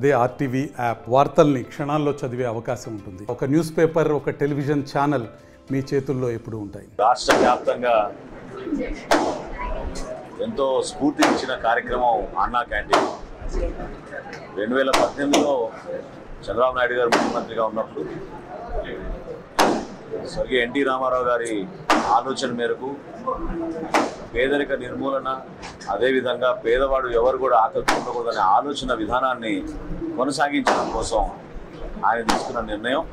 అదే RTV app వార్తల్ని క్షణాల్లో చదివే అవకాశం ఉంటుంది ఒక న్యూస్ పేపర్ ఒక టెలివిజన్ ఛానల్ మీ చేతుల్లో ఎప్పుడూ ఉంటాయి రాష్ట్ర వ్యాప్తంగా ఎంతో స్ఫూర్తినిచ్చిన కార్యక్రమం అన్నా క్యాంటీన్ రెండు వేల పద్దెనిమిదిలో చంద్రబాబు నాయుడు గారు ముఖ్యమంత్రిగా ఉన్నప్పుడు స్వర్గీయ ఎన్టీ రామారావు గారి ఆలోచన మేరకు పేదరిక నిర్మూలన అదేవిధంగా పేదవాడు ఎవరు కూడా ఆకలితో ఉండకూడదనే ఆలోచన విధానాన్ని కొనసాగించడం కోసం ఆయన తీసుకున్న నిర్ణయం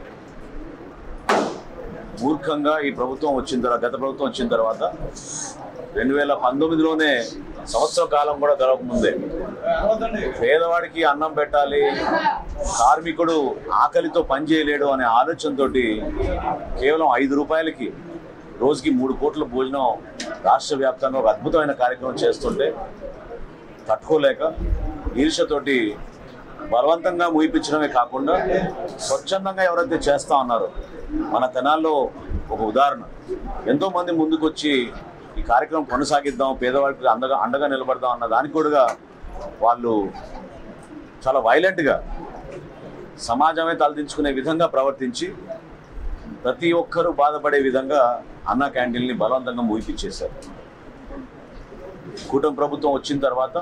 మూర్ఖంగా ఈ ప్రభుత్వం వచ్చిన తర్వాత గత ప్రభుత్వం వచ్చిన తర్వాత రెండు వేల పంతొమ్మిదిలోనే సంవత్సరం కాలం కూడా గడవకముందే పేదవాడికి అన్నం పెట్టాలి కార్మికుడు ఆకలితో పని చేయలేడు అనే ఆలోచనతో కేవలం ఐదు రూపాయలకి రోజుకి మూడు కోట్ల భోజనం రాష్ట్ర వ్యాప్తంగా ఒక అద్భుతమైన కార్యక్రమం చేస్తుంటే తట్టుకోలేక ఈర్షతోటి బలవంతంగా ముయిపించడమే కాకుండా స్వచ్ఛందంగా ఎవరైతే చేస్తా ఉన్నారో మన తెనాల్లో ఒక ఉదాహరణ ఎంతో మంది ముందుకొచ్చి ఈ కార్యక్రమం కొనసాగిద్దాం పేదవాడికి అండగా అండగా నిలబడదాం అన్న దానికి కూడా వాళ్ళు చాలా వైలెంట్గా సమాజమే తలదించుకునే విధంగా ప్రవర్తించి ప్రతి ఒక్కరూ బాధపడే విధంగా అన్న క్యాంటీన్ని బలవంతంగా ముగిపించేశారు కూటమి ప్రభుత్వం వచ్చిన తర్వాత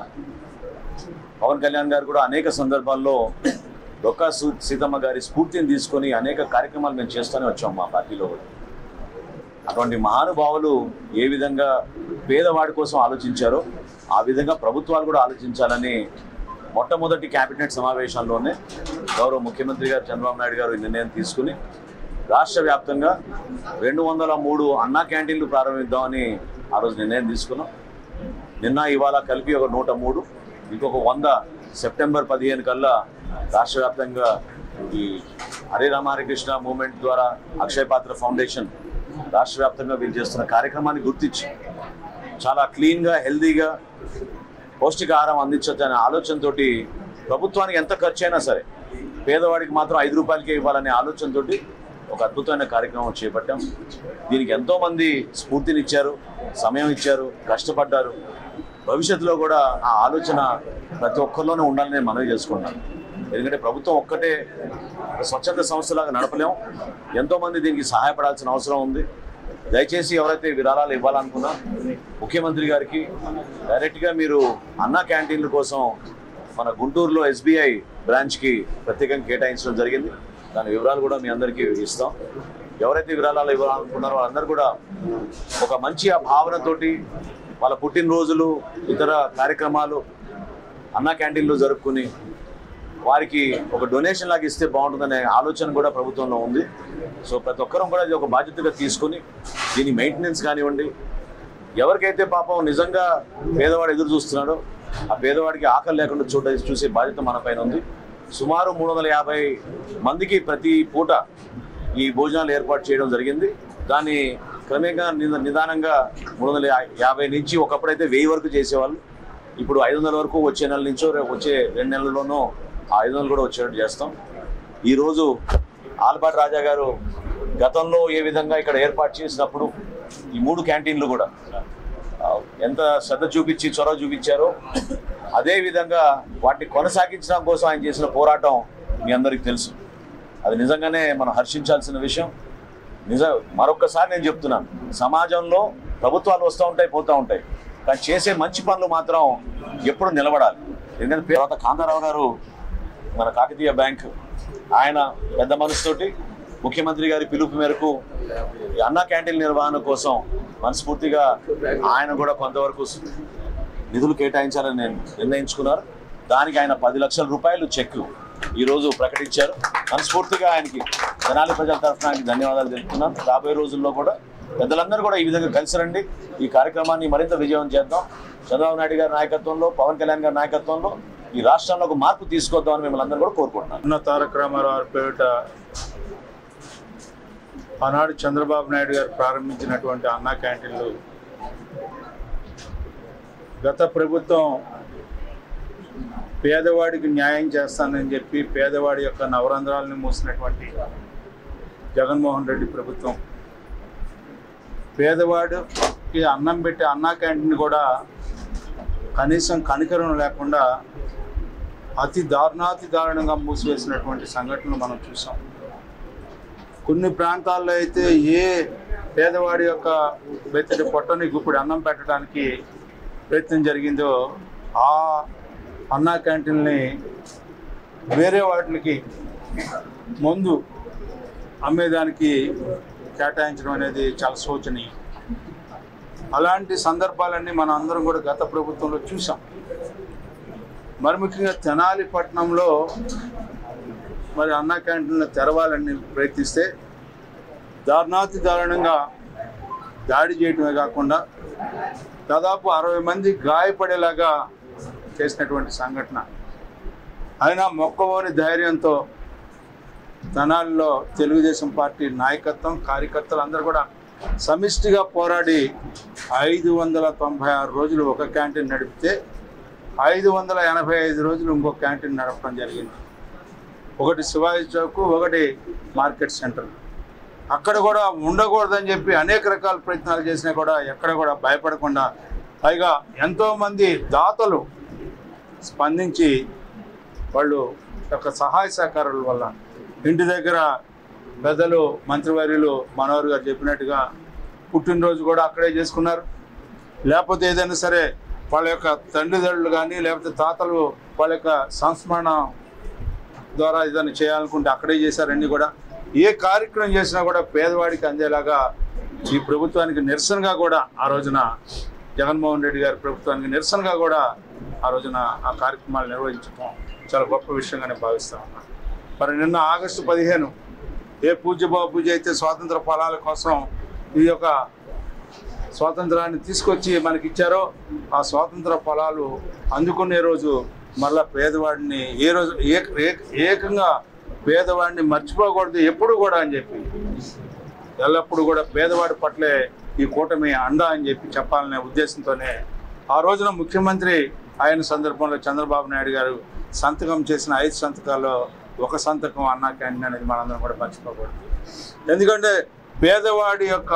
పవన్ కళ్యాణ్ గారు కూడా అనేక సందర్భాల్లో డొక్కా సు- సీతమ్మ గారి స్ఫూర్తిని తీసుకొని అనేక కార్యక్రమాలు మేము చేస్తూనే వచ్చాం మా పార్టీలో కూడా అటువంటి మహానుభావులు ఏ విధంగా పేదవాడి కోసం ఆలోచించారో ఆ విధంగా ప్రభుత్వాలు కూడా ఆలోచించాలని మొట్టమొదటి కేబినెట్ సమావేశంలోనే గౌరవ ముఖ్యమంత్రి గారు చంద్రబాబు నాయుడు గారు ఈ నిర్ణయం తీసుకుని రాష్ట్ర వ్యాప్తంగా రెండు వందల మూడు అన్నా క్యాంటీన్లు ప్రారంభిద్దామని ఆ రోజు నిర్ణయం తీసుకున్నాం నిన్న ఇవాళ కలిపి ఒక నూట మూడు ఇంకొక వంద సెప్టెంబర్ పదిహేను కల్లా రాష్ట్ర వ్యాప్తంగా ఈ హరే రామ హరే కృష్ణ మూవ్మెంట్ ద్వారా అక్షయ పాత్ర ఫౌండేషన్ రాష్ట్ర వ్యాప్తంగా వీళ్ళు చేస్తున్న కార్యక్రమాన్ని గుర్తించి చాలా క్లీన్గా హెల్దీగా పౌష్టికాహారం అందించవచ్చు అనే ఆలోచనతోటి ప్రభుత్వానికి ఎంత ఖర్చు అయినా సరే పేదవాడికి మాత్రం ఐదు రూపాయలకే ఇవ్వాలనే ఆలోచనతోటి ఒక అద్భుతమైన కార్యక్రమం చేపట్టాం దీనికి ఎంతోమంది స్ఫూర్తినిచ్చారు సమయం ఇచ్చారు కష్టపడ్డారు భవిష్యత్తులో కూడా ఆ ఆలోచన ప్రతి ఒక్కరిలోనే ఉండాలని నేను మనవి చేసుకున్నాను ఎందుకంటే ప్రభుత్వం ఒక్కటే ఒక స్వచ్ఛంద సంస్థలాగా నడపలేం ఎంతోమంది దీనికి సహాయపడాల్సిన అవసరం ఉంది దయచేసి ఎవరైతే విరాళాలు ఇవ్వాలనుకున్నా ముఖ్యమంత్రి గారికి డైరెక్ట్గా మీరు అన్నా క్యాంటీన్ల కోసం మన గుంటూరులో ఎస్బీఐ బ్రాంచ్కి ప్రత్యేకంగా కేటాయించడం జరిగింది దాని వివరాలు కూడా మీ అందరికీ ఇస్తాం ఎవరైతే విరాళాలు ఇవ్వాలనుకున్నారో వాళ్ళందరూ కూడా ఒక మంచి ఆ భావనతోటి వాళ్ళ పుట్టినరోజులు ఇతర కార్యక్రమాలు అన్నా క్యాంటీన్లో జరుపుకుని వారికి ఒక డొనేషన్ లాగా ఇస్తే బాగుంటుందనే ఆలోచన కూడా ప్రభుత్వంలో ఉంది సో ప్రతి ఒక్కరం కూడా ఇది ఒక బాధ్యతగా తీసుకుని దీని మెయింటెనెన్స్ కానివ్వండి ఎవరికైతే పాపం నిజంగా పేదవాడు ఎదురు చూస్తున్నాడో ఆ పేదవాడికి ఆకలి లేకుండా చూడ చూసే బాధ్యత మన పైన ఉంది సుమారు మూడు వందల యాభై మందికి ప్రతి పూట ఈ భోజనాలు ఏర్పాటు చేయడం జరిగింది దాన్ని క్రమేణా నిద- నిదానంగా మూడు వందల యా- యాభై నుంచి ఒకప్పుడైతే వెయ్యి వరకు చేసేవాళ్ళు ఇప్పుడు ఐదు వందల వరకు వచ్చే నెల నుంచో రేపు వచ్చే రెండు నెలల్లోనూ ఆ ఐదు వందలు కూడా వచ్చేటట్టు చేస్తాం ఈరోజు ఆల్బర్ట్ రాజా గారు గతంలో ఏ విధంగా ఇక్కడ ఏర్పాటు చేసినప్పుడు ఈ మూడు క్యాంటీన్లు కూడా ఆ, ఎంత శ్రద్ధ చూపించి చొరవ చూపించారో అదే విధంగా వాటిని కొనసాగించడం కోసం ఆయన చేసిన పోరాటం మీ అందరికీ తెలుసు అది నిజంగానే మనం హర్షించాల్సిన విషయం నిజ మరొక్కసారి నేను చెప్తున్నాను సమాజంలో ప్రభుత్వాలు వస్తూ ఉంటాయి పోతూ ఉంటాయి కానీ చేసే మంచి పనులు మాత్రం ఎప్పుడు నిలబడాలి ఎందుకంటే తర్వాత కాంతారావు గారు మన కాకతీయ బ్యాంక్ ఆయన పెద్ద మనసుతోటి ముఖ్యమంత్రి గారి పిలుపు మేరకు ఈ అన్నా క్యాంటీన్ నిర్వహణ కోసం మనస్ఫూర్తిగా ఆయన కూడా కొంతవరకు నిధులు కేటాయించాలని నేను నిర్ణయించుకున్నారు దానికి ఆయన పది లక్షల రూపాయలు చెక్ ఈరోజు ప్రకటించారు మనస్ఫూర్తిగా ఆయనకి తెనాలి ప్రజల తరఫున ఆయనకి ధన్యవాదాలు తెలుపుతున్నాను రాబోయే రోజుల్లో కూడా పెద్దలందరూ కూడా ఈ విధంగా కలిసి రండి ఈ కార్యక్రమాన్ని మరింత విజయవంతం చేద్దాం చంద్రబాబు నాయుడు గారి నాయకత్వంలో పవన్ కళ్యాణ్ గారి నాయకత్వంలో ఈ రాష్ట్రంలో ఒక మార్పు తీసుకొద్దామని మిమ్మల్ని అందరూ కూడా కోరుకుంటున్నాను అన్న తారక రామారావు గారి పేరిట ఆనాడు చంద్రబాబు నాయుడు గారు ప్రారంభించినటువంటి అన్నా క్యాంటీన్లు గత ప్రభుత్వం పేదవాడికి న్యాయం చేస్తానని చెప్పి పేదవాడి యొక్క నవరంధ్రాలను మూసినటువంటి జగన్మోహన్ రెడ్డి ప్రభుత్వం పేదవాడికి అన్నం పెట్టి అన్నా క్యాంటీన్ కూడా కనీసం కనికరం లేకుండా అతి దారుణాతి దారుణంగా మూసివేసినటువంటి సంఘటనలు మనం చూసాం కొన్ని ప్రాంతాల్లో అయితే ఏ పేదవాడి యొక్క బెత్తడి పొట్టని గుప్పుడు అన్నం పెట్టడానికి ప్రయత్నం జరిగిందో ఆ అన్నా క్యాంటీన్ని వేరే వాటికి ముందు అమ్మేదానికి కేటాయించడం అనేది చాలా శోచనీయం అలాంటి సందర్భాలన్నీ మనం అందరం కూడా గత ప్రభుత్వంలో చూసాం మరి ముఖ్యంగా తెనాలి పట్టణంలో మరి అన్నా క్యాంటీన్లు తెరవాలని ప్రయత్నిస్తే దారుణాతి దారుణంగా దాడి చేయటమే కాకుండా దాదాపు అరవై మంది గాయపడేలాగా చేసినటువంటి సంఘటన అయినా మొక్కవోని ధైర్యంతో తెనాలిలో తెలుగుదేశం పార్టీ నాయకత్వం కార్యకర్తలు అందరూ కూడా సమిష్టిగా పోరాడి ఐదు వందల తొంభై ఆరు రోజులు ఒక క్యాంటీన్ నడిపితే ఐదు వందల ఎనభై ఐదు రోజులు ఇంకో క్యాంటీన్ నడపడం జరిగింది ఒకటి శివాజీ చౌక్ ఒకటి మార్కెట్ సెంటర్ అక్కడ కూడా ఉండకూడదని చెప్పి అనేక రకాల ప్రయత్నాలు చేసినా కూడా ఎక్కడ కూడా భయపడకుండా పైగా ఎంతోమంది దాతలు స్పందించి వాళ్ళు యొక్క సహాయ సహకారాల వల్ల ఇంటి దగ్గర పెద్దలు మంత్రివర్యులు మనోహర్ గారు చెప్పినట్టుగా పుట్టినరోజు కూడా అక్కడే చేసుకున్నారు లేకపోతే ఏదైనా సరే వాళ్ళ యొక్క తండ్రిదండ్రులు కానీ లేకపోతే తాతలు వాళ్ళ యొక్క సంస్మరణ ద్వారా ఏదైనా చేయాలనుకుంటే అక్కడే చేశారు అన్నీ కూడా ఏ కార్యక్రమం చేసినా కూడా పేదవాడికి అందేలాగా ఈ ప్రభుత్వానికి నిరసనగా కూడా ఆ రోజున జగన్మోహన్ రెడ్డి గారి ప్రభుత్వానికి నిరసనగా కూడా ఆ రోజున ఆ కార్యక్రమాలు నిర్వహించడం చాలా గొప్ప విషయంగా నేను భావిస్తా ఉన్నాను మరి నిన్న ఆగస్టు పదిహేను ఏ పూజ్య బాబు పూజ అయితే స్వాతంత్ర ఫలాల కోసం ఈ యొక్క స్వాతంత్రాన్ని తీసుకొచ్చి మనకి ఇచ్చారో ఆ స్వాతంత్ర ఫలాలు అందుకునే రోజు మళ్ళా పేదవాడిని ఏ రోజు ఏక ఏక- ఏకంగా పేదవాడిని మర్చిపోకూడదు ఎప్పుడు కూడా అని చెప్పి ఎల్లప్పుడూ కూడా పేదవాడి పట్లే ఈ కూటమి అండ అని చెప్పి చెప్పాలనే ఉద్దేశంతోనే ఆ రోజున ముఖ్యమంత్రి ఆయన సందర్భంలో చంద్రబాబు నాయుడు గారు సంతకం చేసిన ఐదు సంతకాల్లో ఒక సంతకం అన్నా క్యాంటీన్ అనేది మనందరం కూడా మర్చిపోకూడదు ఎందుకంటే పేదవాడి యొక్క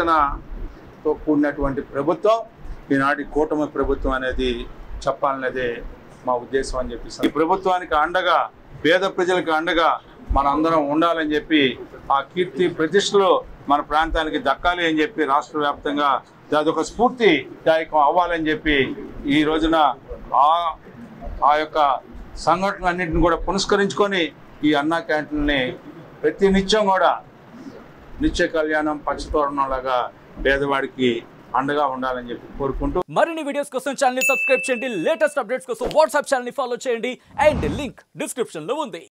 ఆలోచనతో కూడినటువంటి ప్రభుత్వం ఈనాటి కూటమి ప్రభుత్వం అనేది చెప్పాలనేదే మా ఉద్దేశం అని చెప్పి ఈ ప్రభుత్వానికి అండగా పేద ప్రజలకు అండగా మనందరం ఉండాలని చెప్పి ఆ కీర్తి ప్రతిష్టలు మన ప్రాంతానికి దక్కాలి అని చెప్పి రాష్ట్ర వ్యాప్తంగా అదొక స్ఫూర్తిదాయకం అవ్వాలని చెప్పి ఈ రోజున ఆ ఆ యొక్క సంఘటనలన్నింటిని కూడా పునస్కరించుకొని ఈ అన్నా క్యాంటీన్ని ప్రతి నిత్యం కూడా నిత్య కళ్యాణం పచ్చతోరణంలాగా పేదవాడికి అండగా ఉండాలని చెప్పి కోరుకుంటూ మరిన్ని వీడియోస్ కోసం ఛానల్ సబ్స్క్రైబ్ చేయండి లేటెస్ట్ అప్డేట్స్ కోసం వాట్సాప్ ఛానల్ ఫాలో చేయండి అండ్ లింక్ డిస్క్రిప్షన్ లో ఉంది